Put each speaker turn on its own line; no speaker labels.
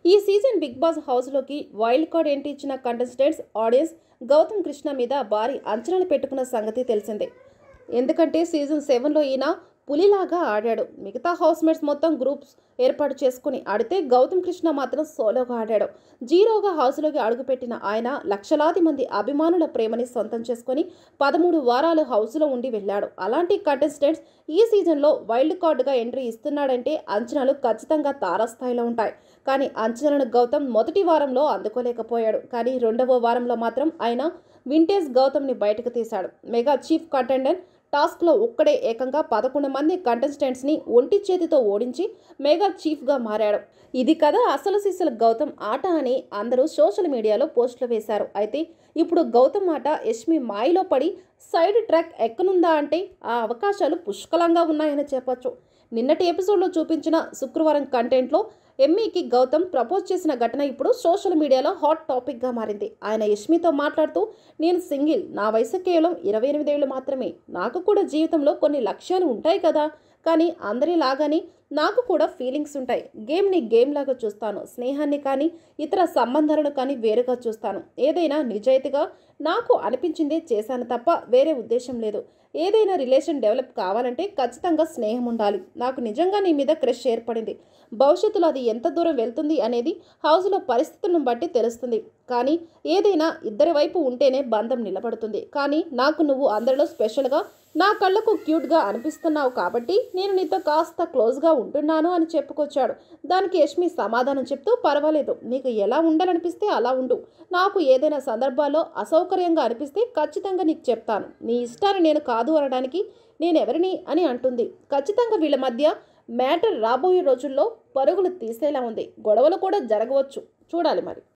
ఈ season big boss హౌస్లోకి wild card entry ఇచ్చిన కంటెస్టెంట్స్ ఆడియన్స్ గౌతమ్ కృష్ణ మీద భారీ అంచనాలు పెట్టుకున్న సంగతి తెలిసిందే ఎందుకంటే సీజన్ సెవెన్లో ఈయన పులిలాగా ఆడాడు మిగతా హౌస్మేట్స్ మొత్తం గ్రూప్స్ ఏర్పాటు చేసుకుని ఆడితే గౌతమ్ కృష్ణ మాత్రం సోలోగా ఆడాడు జీరోగా హౌస్లోకి అడుగుపెట్టిన ఆయన లక్షలాది మంది అభిమానుల ప్రేమని సొంతం చేసుకొని పదమూడు వారాలు హౌస్లో ఉండి వెళ్ళాడు అలాంటి కంటెస్టెంట్స్ ఈ సీజన్లో వైల్డ్ కార్డుగా ఎంట్రీ ఇస్తున్నాడంటే అంచనాలు ఖచ్చితంగా తారాస్థాయిలో ఉంటాయి కానీ అంచనాలను గౌతమ్ మొదటి వారంలో అందుకోలేకపోయాడు కానీ రెండవ వారంలో మాత్రం ఆయన వింటేజ్ గౌతమ్ని బయటకు తీశాడు మెగా చీఫ్ కంటెండెంట్ టాస్క్లో ఒక్కడే ఏకంగా పదకొండు మంది కంటెస్టెంట్స్ని ఒంటి చేతితో ఓడించి మెగా చీఫ్గా మారాడు ఇది కదా అసలు సిసలు గౌతమ్ ఆట అని అందరూ సోషల్ మీడియాలో పోస్టులు వేశారు అయితే ఇప్పుడు గౌతమ్ ఆట యష్మి మాయలో పడి సైడ్ ట్రాక్ ఎక్కనుందా అంటే ఆ అవకాశాలు పుష్కలంగా ఉన్నాయని చెప్పొచ్చు నిన్నటి ఎపిసోడ్లో చూపించిన శుక్రవారం కంటెంట్లో ఎమ్మీకి గౌతమ్ ప్రపోజ్ చేసిన ఘటన ఇప్పుడు సోషల్ మీడియాలో హాట్ టాపిక్గా మారింది ఆయన యష్మితో మాట్లాడుతూ నేను సింగిల్ నా వయసు కేవలం ఇరవై ఎనిమిదేళ్ళు మాత్రమే నాకు కూడా జీవితంలో కొన్ని లక్ష్యాలు ఉంటాయి కదా కానీ అందరిలాగానే నాకు కూడా ఫీలింగ్స్ ఉంటాయి గేమ్ని గేమ్ లాగా చూస్తాను స్నేహాన్ని కానీ ఇతర సంబంధాలను కానీ వేరుగా చూస్తాను ఏదైనా నిజాయితీగా నాకు అనిపించిందే చేశాను తప్ప వేరే ఉద్దేశం లేదు ఏదైనా రిలేషన్ డెవలప్ కావాలంటే ఖచ్చితంగా స్నేహం ఉండాలి నాకు నిజంగా నీ మీద క్రష్ ఏర్పడింది భవిష్యత్తులో అది ఎంత దూరం వెళ్తుంది అనేది హౌస్లో పరిస్థితులను బట్టి తెలుస్తుంది కానీ ఏదైనా ఇద్దరి వైపు ఉంటేనే బంధం నిలబడుతుంది కానీ నాకు నువ్వు అందరిలో స్పెషల్గా నా కళ్ళకు క్యూట్గా అనిపిస్తున్నావు కాబట్టి నేను నీతో కాస్త క్లోజ్గా ఉంటున్నాను అని చెప్పుకొచ్చాడు దానికి యష్మి సమాధానం చెప్తూ పర్వాలేదు నీకు ఎలా ఉండాలనిపిస్తే అలా ఉండు నాకు ఏదైనా సందర్భాల్లో అసౌకర్యంగా అనిపిస్తే ఖచ్చితంగా నీకు చెప్తాను నీ ఇష్టాన్ని నేను కాదు అనడానికి నేనెవరిని అని అంటుంది ఖచ్చితంగా వీళ్ళ మధ్య మ్యాటర్ రాబోయే రోజుల్లో పరుగులు తీసేలా ఉంది గొడవలు కూడా జరగవచ్చు చూడాలి మరి